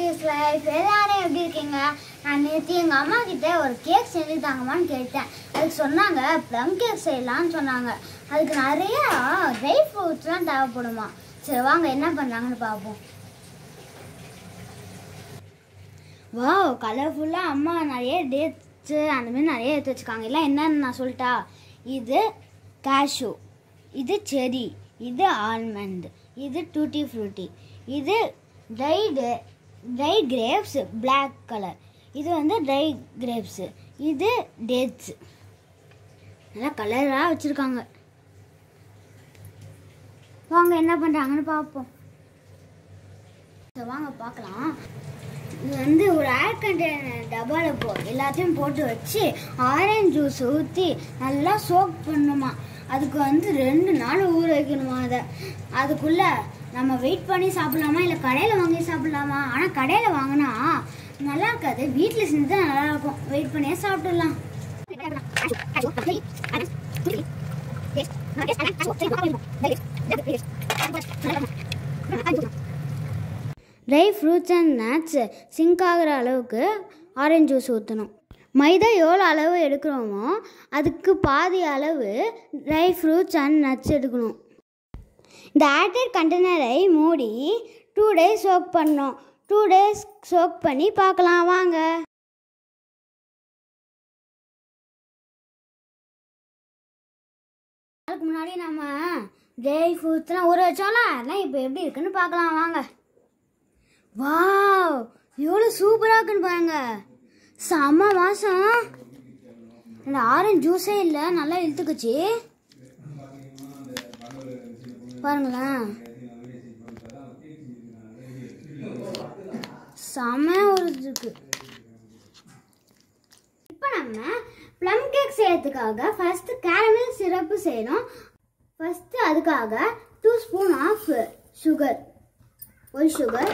is life எல்லாரும் எப்படி இருக்கீங்க நான் நேற்று எங்கள் அம்மா கிட்ட ஒரு கேக் செஞ்சு தாங்கம்மான்னு கேட்டேன் அதுக்கு சொன்னாங்க ப்ளம் கேக் செய்யலாம்னு சொன்னாங்க அதுக்கு நிறைய ட்ரை ஃப்ரூட்ஸ்லாம் தேவைப்படுமா சரி வாங்க என்ன பண்ணுறாங்கன்னு பார்ப்போம் வாவ் கலர்ஃபுல்லாக அம்மா நிறைய டேட்ஸு அந்த மாதிரி நிறைய எடுத்து வச்சுருக்காங்க எல்லாம் என்னன்னு நான் சொல்லிட்டா இது கேஷ்யூ இது செரி இது ஆல்மண்ட் இது டூட்டி ஃப்ரூட்டி இது dried dry grapes Black colour இது வந்து ட்ரை கிரேப்ஸு இது டேட்ஸு நல்லா கலராக வச்சுருக்காங்க வாங்க என்ன பண்ணுறாங்கன்னு பார்ப்போம் சரி, வாங்க பார்க்கலாம் இது வந்து ஒரு ஏர் கண்டெய்னர் டப்பாவில் போ எல்லாத்தையும் போட்டு வச்சு ஆரஞ்சு ஜூஸ் ஊற்றி நல்லா சோக் பண்ணுமா அதுக்கு வந்து ரெண்டு நாள் ஊற வைக்கணுமா அதை அதுக்குள்ளே நம்ம வெயிட் பண்ணி சாப்பிடலாமா இல்லை கடையில் வாங்கி சாப்பிடலாமா ஆனால் கடையில் வாங்கினா நல்லா இருக்காது வீட்டில் செஞ்சு தான் நல்லா இருக்கும் வெயிட் பண்ணியே சாப்பிட்டுடலாம் dry fruits and nuts sink ஆகிற அளவுக்கு ஆரஞ்சு ஜூஸ் ஊற்றணும் மைதா எவ்வளோ அளவு எடுக்கிறோமோ அதுக்கு பாதி அளவு ட்ரை ஃப்ரூட்ஸ் அண்ட் நட்ஸ் எடுக்கணும் இந்த ஆட்டட் கண்டெய்னரை மூடி டூ டேஸ் சோக் பண்ணோம் டூ டேஸ் சோக் பண்ணி பார்க்கலாம் வாங்க அதுக்கு முன்னாடி நம்ம ட்ரை ஃப்ரூட்ஸ்லாம் ஊற வச்சோம்ல அதெல்லாம் இப்போ எப்படி இருக்குன்னு பார்க்கலாம் வாங்க வாவ் எவ்வளோ சூப்பராக இருக்குன்னு பாருங்க செம்ம மாசம் இந்த ஆரஞ்சு ஜூஸே இல்லை நல்லா இழுத்துக்குச்சு பாருங்களேன் செம்ம ஒரு இது இருக்கு இப்போ நம்ம ப்ளம் கேக் செய்யறதுக்காக ஃபர்ஸ்ட் கேரமல் சிரப்பு செய்யணும் ஃபர்ஸ்ட் அதுக்காக two spoon of sugar white sugar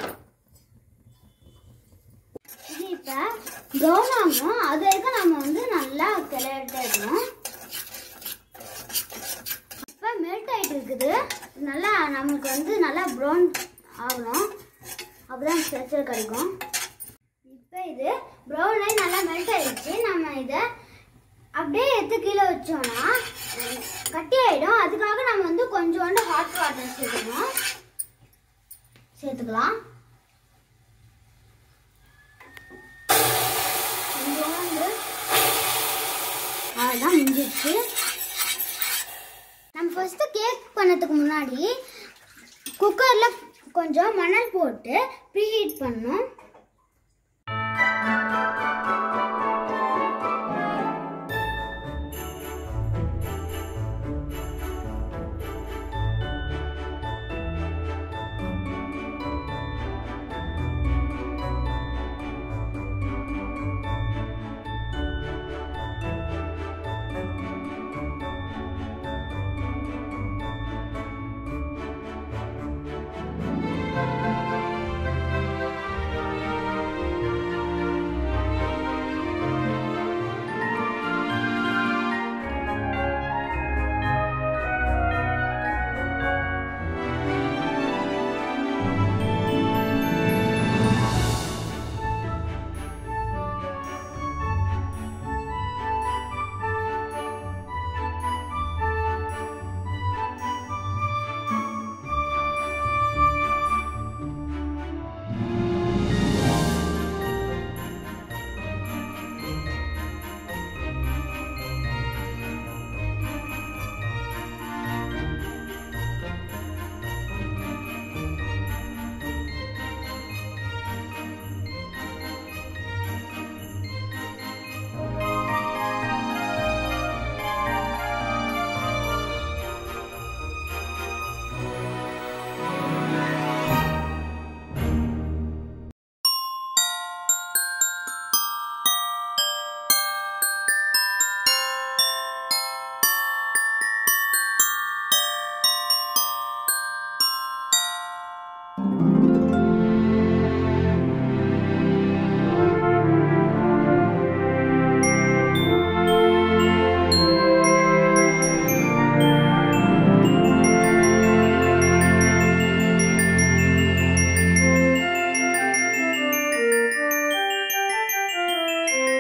இது இப்போ ப்ரௌன் ஆகணும் அது வரைக்கும் நம்ம வந்து நல்லா கிளறிட்டே இருக்கணும் இப்போ மெல்ட் ஆகிட்டு இருக்குது நல்லா நமக்கு வந்து நல்லா ப்ரௌன் ஆகணும் அப்பதான் ஸ்ட்ரெச்சர் கிடைக்கும் இப்போ இது ப்ரௌன் ஆகி நல்லா மெல்ட் ஆயிடுச்சு நம்ம இதை அப்படியே எடுத்து கீழே வச்சோம்னா உம், கட்டி ஆயிடும் அதுக்காக நம்ம வந்து கொஞ்சோண்டு ஹாட் வாட்டர் சேர்த்துக்கணும் சேர்த்துக்கலாம் கொஞ்சோண்டு அவ்வளோதான் முடிஞ்சிடுச்சு நம்ம ஃபர்ஸ்ட் கேக் பண்ணதுக்கு முன்னாடி குக்கரில் கொஞ்சம் மணல் போட்டு ப்ரீஹீட் பண்ணணும்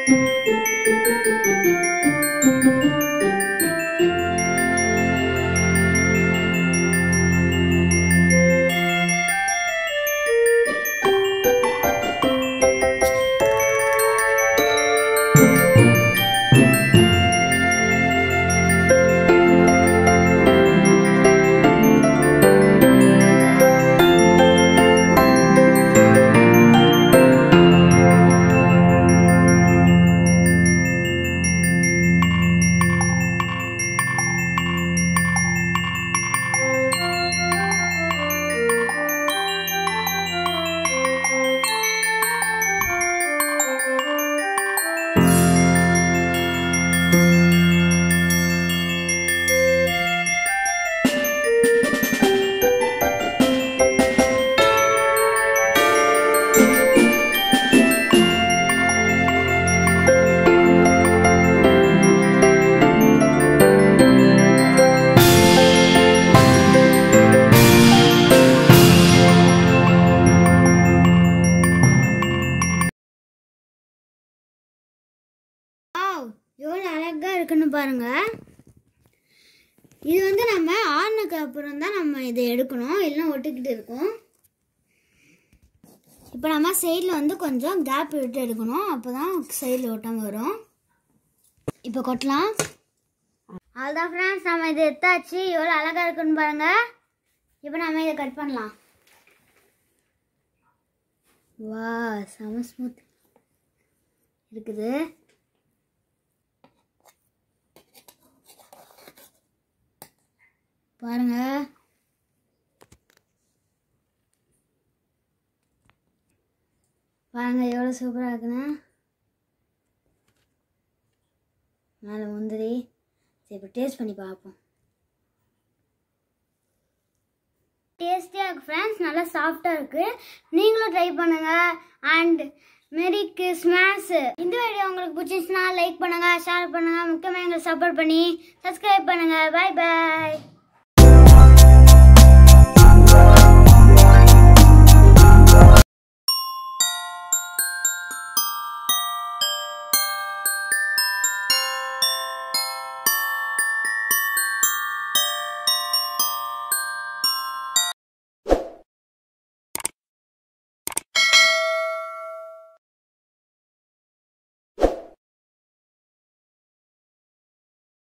வாவ் எவ்வளோ அழகா இருக்குன்னு பாருங்க இது வந்து நம்ம ஆறுனதுக்கு அப்புறம் தான் நம்ம இதை எடுக்கணும் இல்லைன்னா ஒட்டிக்கிட்டு இருக்கும் இப்போ நம்ம சைடில் வந்து கொஞ்சம் கேப் விட்டு எடுக்கணும் அப்போ தான் சைடில் ஒட்டாமல் வரும் இப்போ கொட்டலாம் அதுதான் ஃப்ரெண்ட்ஸ் நம்ம இதை எடுத்தாச்சு எவ்வளோ அழகாக இருக்குன்னு பாருங்க இப்போ நம்ம இதை கட் பண்ணலாம் வா செம ஸ்மூத் இருக்குது பாருங்க பாருங்க எவ்வளோ சூப்பராக இருக்குன்னு மேலே முந்திரி சரி இப்போ டேஸ்ட் பண்ணி பார்ப்போம் டேஸ்டியாக இருக்கு ஃப்ரெண்ட்ஸ் நல்லா சாஃப்டாக இருக்குது நீங்களும் ட்ரை பண்ணுங்கள் அண்ட் மெரி கிறிஸ்மஸ் இந்த வீடியோ உங்களுக்கு பிடிச்சிருந்துச்சுன்னா லைக் பண்ணுங்கள் ஷேர் பண்ணுங்கள் முக்கியமாக எங்களை சப்போர்ட் பண்ணி சப்ஸ்கிரைப் பண்ணுங்கள் பாய் பாய்